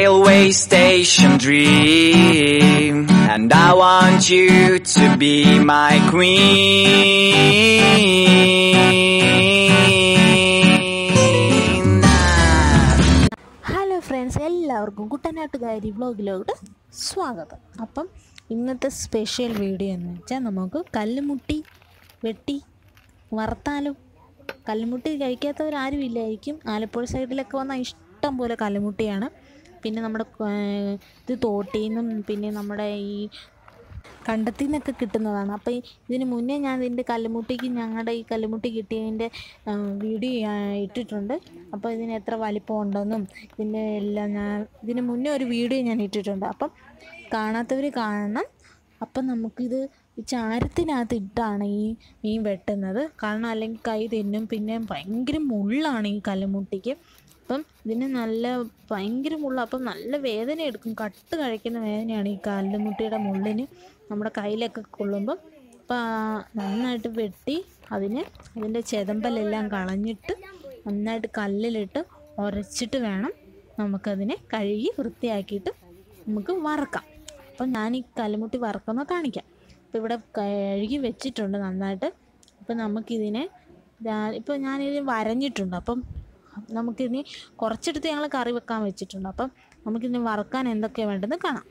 railway station dream. And I want you to be my queen. Hello friends എല്ലാവർക്കും കുട്ടനാട്ടുകാരി വ്ളോഗിലോട്ട് സ്വാഗതം അപ്പം ഇന്നത്തെ സ്പെഷ്യൽ വീഡിയോ എന്ന് വെച്ചാൽ നമുക്ക് കല്ലുമുട്ടി വെട്ടി വറുത്താലും കല്ലുമുട്ടി കഴിക്കാത്തവരാരും ഇല്ലായിരിക്കും ആലപ്പുഴ സൈഡിലൊക്കെ വന്നാൽ ഇഷ്ടം പോലെ കല്ലുമുട്ടിയാണ് പിന്നെ നമ്മുടെ ഏർ, ഇത് തോട്ടിൽ നിന്നും പിന്നെ നമ്മുടെ ഈ കണ്ടത്തിൽ നിന്നൊക്കെ കിട്ടുന്നതാണ് അപ്പോൾ ഈ ഇതിന് മുന്നേ ഞാൻ ഇതിൻ്റെ കല്ലുമുട്ടിക്ക് ഞങ്ങളുടെ ഈ കല്ലുമുട്ടി കിട്ടിയതിൻ്റെ വീഡിയോ ഞാൻ ഇട്ടിട്ടുണ്ട് അപ്പോൾ ഇതിന് എത്ര വലിപ്പം ഉണ്ടെന്നും ഇതിൻ്റെ എല്ലാം ഞാൻ ഇതിന് മുന്നേ ഒരു വീഡിയോ ഞാൻ ഇട്ടിട്ടുണ്ട് അപ്പം കാണാത്തവർ കാണണം അപ്പം നമുക്കിത് ഈ ചാരത്തിനകത്ത് ഇട്ടാണ് ഈ മീൻ വെട്ടുന്നത് കാരണം അല്ലെങ്കിൽ കൈ തിന്നും പിന്നെ ഭയങ്കര മുള്ളാണ് ഈ കല്ലുമുട്ടിക്ക് അപ്പം ഇതിന് നല്ല ഭയങ്കര മുള്ള അപ്പം നല്ല വേദന എടുക്കും കട്ട് കഴിക്കുന്ന വേദനയാണ് ഈ കല്ലുമുട്ടിയുടെ മുള്ളിന് നമ്മുടെ കയ്യിലൊക്കെ കൊള്ളുമ്പം അപ്പം നന്നായിട്ട് വെട്ടി അതിന് അതിൻ്റെ ചെതമ്പലെല്ലാം കളഞ്ഞിട്ട് നന്നായിട്ട് കല്ലിലിട്ട് ഉരച്ചിട്ട് വേണം നമുക്കതിനെ കഴുകി വൃത്തിയാക്കിയിട്ട് നമുക്ക് വറക്കാം അപ്പം ഞാൻ ഈ കല്ലുമുട്ടി വറക്കുന്ന കാണിക്കാം അപ്പോൾ ഇവിടെ കഴുകി വെച്ചിട്ടുണ്ട് നന്നായിട്ട് അപ്പം നമുക്കിതിനെ ഇപ്പോൾ ഞാനിത് വരഞ്ഞിട്ടുണ്ട് അപ്പം നമുക്കിനി കുറച്ചെടുത്ത് ഞങ്ങൾ കറി വെക്കാൻ വെച്ചിട്ടുണ്ട് അപ്പം നമുക്കിനി വറുക്കാൻ എന്തൊക്കെയാണ് വേണ്ടതെന്ന് കാണാം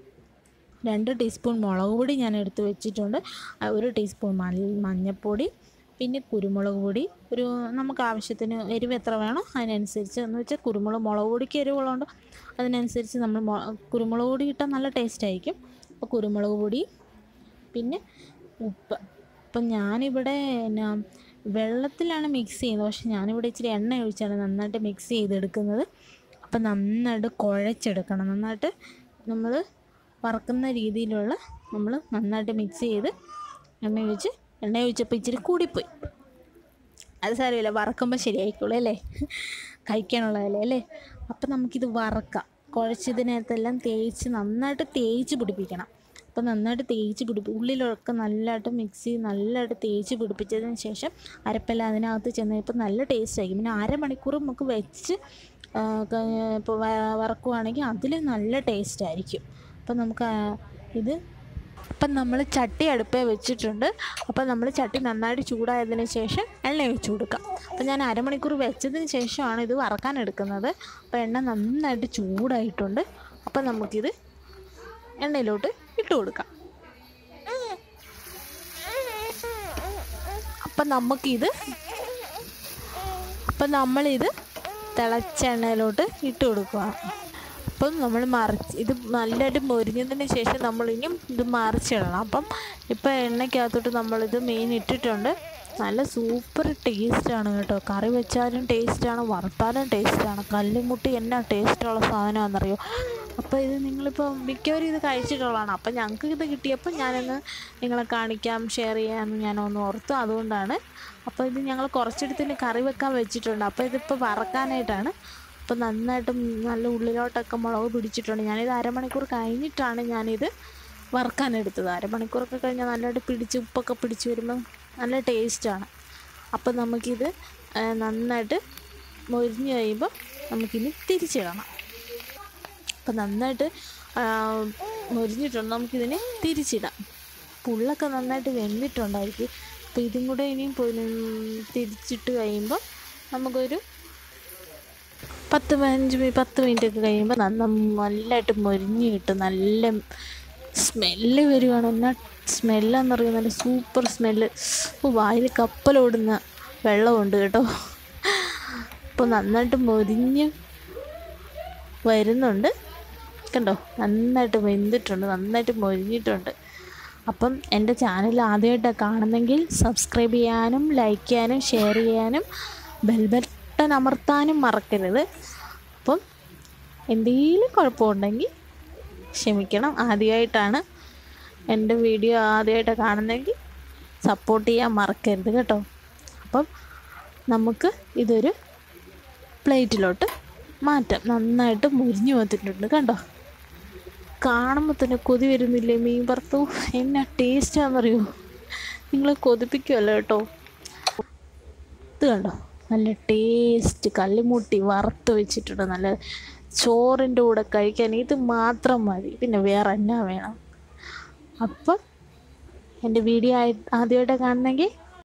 രണ്ട് ടീസ്പൂൺ മുളക് പൊടി ഞാൻ എടുത്ത് വെച്ചിട്ടുണ്ട് ആ, ഒരു ടീസ്പൂൺ മഞ്ഞ മഞ്ഞൾപ്പൊടി പിന്നെ കുരുമുളക് പൊടി ഒരു നമുക്ക് ആവശ്യത്തിന് എരിവ് എത്ര വേണോ അതിനനുസരിച്ച് എന്ന് വെച്ചാൽ കുരുമുളക് മുളക് പൊടിക്ക് എരിവുള്ളതുകൊണ്ട് അതിനനുസരിച്ച് നമ്മൾ മൊ- കുരുമുളക് പൊടി ഇട്ടാൽ നല്ല ടേസ്റ്റ് ആയിരിക്കും അപ്പോൾ കുരുമുളക് പൊടി പിന്നെ ഉപ്പ് അപ്പം ഞാനിവിടെ എന്നാ വെള്ളത്തിലാണ് മിക്സ് ചെയ്യുന്നത് പക്ഷെ ഞാനിവിടെ ഇച്ചിരി എണ്ണ ഒഴിച്ചാണ് നന്നായിട്ട് മിക്സ് ചെയ്തെടുക്കുന്നത് അപ്പം നന്നായിട്ട് കുഴച്ചെടുക്കണം നന്നായിട്ട് നമ്മൾ വറക്കുന്ന രീതിയിലുള്ള നമ്മൾ നന്നായിട്ട് മിക്സ് ചെയ്ത് എണ്ണ ഒഴിച്ച് എണ്ണ ഒഴിച്ചപ്പോൾ ഇച്ചിരി കൂടിപ്പോയി അത് സാരമില്ല വറക്കുമ്പോൾ ശരിയായിക്കോളൂ അല്ലേ കഴിക്കാനുള്ളതല്ലേ അല്ലേ അപ്പം നമുക്കിത് വറക്കാം കുഴച്ചതിനകത്തെല്ലാം തേച്ച് നന്നായിട്ട് തേച്ച് പിടിപ്പിക്കണം അപ്പം നന്നായിട്ട് തേച്ച് പിടിപ്പി ഉള്ളിലൊക്കെ നല്ലതായിട്ട് മിക്സി നല്ലതായിട്ട് തേച്ച് പിടിപ്പിച്ചതിന് ശേഷം അരപ്പെല്ലാം അതിനകത്ത് ചെന്ന് ഇപ്പം നല്ല ടേസ്റ്റ് ആയിരിക്കും പിന്നെ അരമണിക്കൂർ നമുക്ക് വെച്ച് ഇപ്പോൾ വറക്കുവാണെങ്കിൽ അതിൽ നല്ല ടേസ്റ്റ് ആയിരിക്കും അപ്പം നമുക്ക് ആ ഇത് അപ്പം നമ്മൾ ചട്ടി അടുപ്പേ വെച്ചിട്ടുണ്ട് അപ്പം നമ്മൾ ചട്ടി നന്നായിട്ട് ചൂടായതിന് ശേഷം എണ്ണ ഒഴിച്ച് കൊടുക്കാം അപ്പം ഞാൻ അരമണിക്കൂർ വെച്ചതിന് ശേഷമാണ് ഇത് വറക്കാൻ എടുക്കുന്നത് അപ്പോൾ എണ്ണ നന്നായിട്ട് ചൂടായിട്ടുണ്ട് അപ്പം നമുക്കിത് എണ്ണയിലോട്ട് ഇട്ട് കൊടുക്കാം അപ്പം നമുക്കിത് അപ്പം നമ്മളിത് തിളച്ച എണ്ണയിലോട്ട് ഇട്ട് കൊടുക്കുക അപ്പം നമ്മൾ മറിച്ച് ഇത് നല്ലതായിട്ട് മൊരിഞ്ഞതിന് ശേഷം നമ്മളിനിയും ഇത് മറിച്ചിടണം അപ്പം ഇപ്പം എണ്ണയ്ക്കകത്തോട്ട് നമ്മളിത് മെയിൻ ഇട്ടിട്ടുണ്ട് നല്ല സൂപ്പർ ടേസ്റ്റാണ് കേട്ടോ കറി വെച്ചാലും ടേസ്റ്റാണ് വറുത്താലും ടേസ്റ്റാണ് കല്ലുമുട്ടി എന്നാ ടേസ്റ്റുള്ള സാധനമാണെന്നറിയോ അപ്പോൾ ഇത് നിങ്ങളിപ്പോൾ മിക്കവരും ഇത് കഴിച്ചിട്ടുള്ളതാണ് അപ്പം ഞങ്ങൾക്ക് ഇത് കിട്ടിയപ്പോൾ ഞാനൊന്ന് നിങ്ങളെ കാണിക്കാം ഷെയർ ചെയ്യാമെന്ന് ഞാനൊന്ന് ഓർത്തു അതുകൊണ്ടാണ് അപ്പോൾ ഇത് ഞങ്ങൾ കുറച്ചെടുത്തിന് കറി വെക്കാൻ വെച്ചിട്ടുണ്ട് അപ്പോൾ ഇതിപ്പോൾ വറക്കാനായിട്ടാണ് അപ്പോൾ നന്നായിട്ട് നല്ല ഉള്ളിലോട്ടൊക്കെ മുളക് പിടിച്ചിട്ടുണ്ട് ഞാനിത് അരമണിക്കൂർ കഴിഞ്ഞിട്ടാണ് ഞാനിത് വറുക്കാനെടുത്തത് അരമണിക്കൂറൊക്കെ കഴിഞ്ഞാൽ നല്ലതായിട്ട് പിടിച്ച് ഉപ്പൊക്കെ പിടിച്ച് വരുമ്പം നല്ല ടേസ്റ്റാണ് അപ്പോൾ നമുക്കിത് ആ, നന്നായിട്ട് മൊരിഞ്ഞ് കഴിയുമ്പോൾ നമുക്കിനി തിരിച്ചിടണം അപ്പം നന്നായിട്ട് ആ, മൊരിഞ്ഞിട്ടുണ്ട് നമുക്കിതിനെ തിരിച്ചിടാം പുള്ളൊക്കെ നന്നായിട്ട് വെന്തിട്ടുണ്ടായിരിക്കും അപ്പോൾ ഇതും കൂടെ ഇനിയും പൊരി- തിരിച്ചിട്ട് കഴിയുമ്പോൾ നമുക്കൊരു പത്ത് പതിനഞ്ച് മിനിറ്റ് പത്ത് മിനിറ്റ് ഒക്കെ കഴിയുമ്പോൾ നന്ന നല്ലതായിട്ട് മൊരിഞ്ഞ് കിട്ടും നല്ല സ്മെല്ല് വരുവാണ് എന്നാ സ്മെല്ലാന്ന് പറയുന്നത് നല്ല സൂപ്പർ സ്മെല്ല് ഓ വായിൽ കപ്പലോടുന്ന വെള്ളമുണ്ട് കേട്ടോ അപ്പോൾ നന്നായിട്ട് മൊരിഞ്ഞ് വരുന്നുണ്ട് കണ്ടോ നന്നായിട്ട് വെന്തിട്ടുണ്ട് നന്നായിട്ട് മൊരിഞ്ഞിട്ടുണ്ട് അപ്പം എൻ്റെ ചാനൽ ആദ്യമായിട്ടാണ് കാണുന്നെങ്കിൽ സബ്സ്ക്രൈബ് ചെയ്യാനും ലൈക്ക് ചെയ്യാനും ഷെയർ ചെയ്യാനും ബെൽ ബട്ടൺ അമർത്താനും മറക്കരുത് അപ്പം എന്തെങ്കിലും കുഴപ്പമുണ്ടെങ്കിൽ ക്ഷമിക്കണം ആദ്യമായിട്ടാണ് എൻ്റെ വീഡിയോ ആദ്യമായിട്ടാണ് കാണുന്നതെങ്കിൽ സപ്പോർട്ട് ചെയ്യാൻ മറക്കരുത് കേട്ടോ അപ്പം നമുക്ക് ഇതൊരു പ്ലേറ്റിലോട്ട് മാറ്റാം നന്നായിട്ട് മുരിഞ്ഞു വന്നിട്ടുണ്ട് കണ്ടോ കാണുമ്പോൾ തന്നെ കൊതി വരുന്നില്ലേ മീൻ വറുത്തു എന്നാ ടേസ്റ്റാണെന്നറിയോ നിങ്ങളെ കൊതിപ്പിക്കുമല്ലോ കേട്ടോ ഇത് കണ്ടോ നല്ല ടേസ്റ്റ് കല്ലുമുട്ടി വറുത്ത് വെച്ചിട്ടുണ്ട് നല്ല ചോറിൻ്റെ കൂടെ കഴിക്കാൻ ഇത് മാത്രം മതി പിന്നെ വേറെ എന്നാ വേണം അപ്പം എൻ്റെ വീഡിയോ ആയി ആദ്യമായിട്ട് കാണുന്നെങ്കിൽ